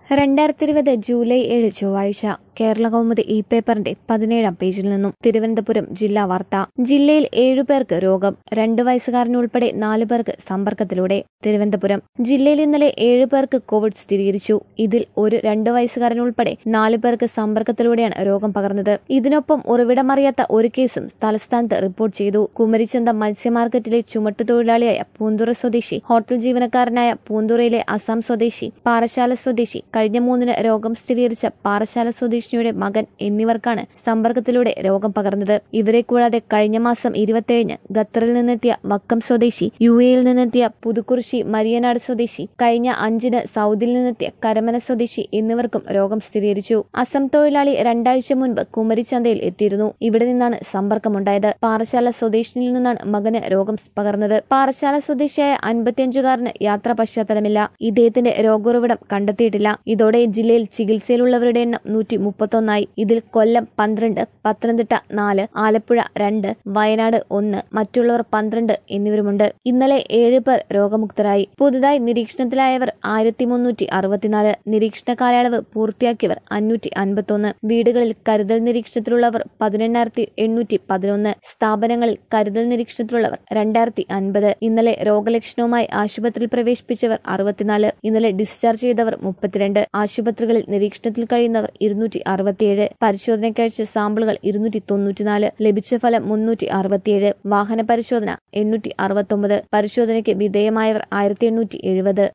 രണ്ടായിരത്തി ഇരുപത് ജൂലൈ ഏഴ് ചൊവ്വാഴ്ച കേരള കൗമുദി ഇ പേപ്പറിന്റെ പതിനേഴാം പേജിൽ നിന്നും തിരുവനന്തപുരം ജില്ലാ വാർത്ത ജില്ലയിൽ ഏഴുപേർക്ക് രോഗം രണ്ട് വയസ്സുകാരനുൾപ്പെടെ നാലു പേർക്ക് സമ്പർക്കത്തിലൂടെ തിരുവനന്തപുരം ജില്ലയിൽ ഇന്നലെ ഏഴ് പേർക്ക് കോവിഡ് സ്ഥിരീകരിച്ചു ഇതിൽ ഒരു രണ്ട് വയസ്സുകാരനുൾപ്പെടെ നാലു പേർക്ക് സമ്പർക്കത്തിലൂടെയാണ് രോഗം പകർന്നത് ഇതിനൊപ്പം ഉറവിടമറിയാത്ത ഒരു കേസും തലസ്ഥാനത്ത് റിപ്പോർട്ട് ചെയ്തു കുമരിച്ചന്ത മത്സ്യമാർക്കറ്റിലെ ചുമട്ടുതൊഴിലാളിയായ പൂന്തുറ സ്വദേശി ഹോട്ടൽ ജീവനക്കാരനായ പൂന്തുറയിലെ അസം സ്വദേശി പാറശാല സ്വദേശി കഴിഞ്ഞ മൂന്നിന് രോഗം സ്ഥിരീകരിച്ച പാറശാല സ്വദേശിനിയുടെ മകൻ എന്നിവർക്കാണ് സമ്പർക്കത്തിലൂടെ രോഗം പകർന്നത് ഇവരെ കൂടാതെ കഴിഞ്ഞ മാസം ഇരുപത്തിയേഴിന് ഖത്തറിൽ നിന്നെത്തിയ വക്കം സ്വദേശി യു എയിൽ നിന്നെത്തിയ പുതുക്കുറിശി മരിയനാട് സ്വദേശി കഴിഞ്ഞ അഞ്ചിന് സൗദിയിൽ നിന്നെത്തിയ കരമന സ്വദേശി എന്നിവർക്കും രോഗം സ്ഥിരീകരിച്ചു അസം തൊഴിലാളി രണ്ടാഴ്ച മുൻപ് കുമരിച്ചന്തയിൽ എത്തിയിരുന്നു ഇവിടെ നിന്നാണ് സമ്പർക്കമുണ്ടായത് പാറശാല സ്വദേശിനിയിൽ നിന്നാണ് മകന് രോഗം പകർന്നത് പാറശാല സ്വദേശിയായ അൻപത്തിയഞ്ചുകാരന് യാത്രാ പശ്ചാത്തലമില്ല ഇദ്ദേഹത്തിന്റെ രോഗോറവിടം കണ്ടെത്തിയിട്ടില്ല ഇതോടെ ജില്ലയിൽ ചികിത്സയിലുള്ളവരുടെ എണ്ണം നൂറ്റി മുപ്പത്തൊന്നായി ഇതിൽ കൊല്ലം പന്ത്രണ്ട് പത്തനംതിട്ട നാല് ആലപ്പുഴ രണ്ട് വയനാട് ഒന്ന് മറ്റുള്ളവർ പന്ത്രണ്ട് എന്നിവരുമുണ്ട് ഇന്നലെ ഏഴ് പേർ രോഗമുക്തരായി പുതുതായി നിരീക്ഷണത്തിലായവർ ആയിരത്തി മുന്നൂറ്റി അറുപത്തിനാല് നിരീക്ഷണ കാലയളവ് പൂർത്തിയാക്കിയവർ അഞ്ഞൂറ്റി അൻപത്തൊന്ന് വീടുകളിൽ കരുതൽ നിരീക്ഷണത്തിലുള്ളവർ പതിനെണ്ണായിരത്തി എണ്ണൂറ്റി പതിനൊന്ന് സ്ഥാപനങ്ങളിൽ കരുതൽ നിരീക്ഷണത്തിലുള്ളവർ രണ്ടായിരത്തി അൻപത് ഇന്നലെ രോഗലക്ഷണവുമായി ആശുപത്രിയിൽ പ്രവേശിപ്പിച്ചവർ അറുപത്തിനാല് ഇന്നലെ ഡിസ്ചാർജ് ചെയ്തവർ മുപ്പത്തിരണ്ട് ആശുപത്രികളിൽ നിരീക്ഷണത്തിൽ കഴിയുന്നവർ ഇരുന്നൂറ്റി അറുപത്തിയേഴ് പരിശോധനയ്ക്കയച്ച സാമ്പിളുകൾ ഇരുന്നൂറ്റി തൊണ്ണൂറ്റിനാല് ലഭിച്ച ഫലം മുന്നൂറ്റി അറുപത്തിയേഴ് വാഹന പരിശോധന എണ്ണൂറ്റി അറുപത്തൊമ്പത് പരിശോധനയ്ക്ക് വിധേയമായവർ ആയിരത്തി എണ്ണൂറ്റി എഴുപത്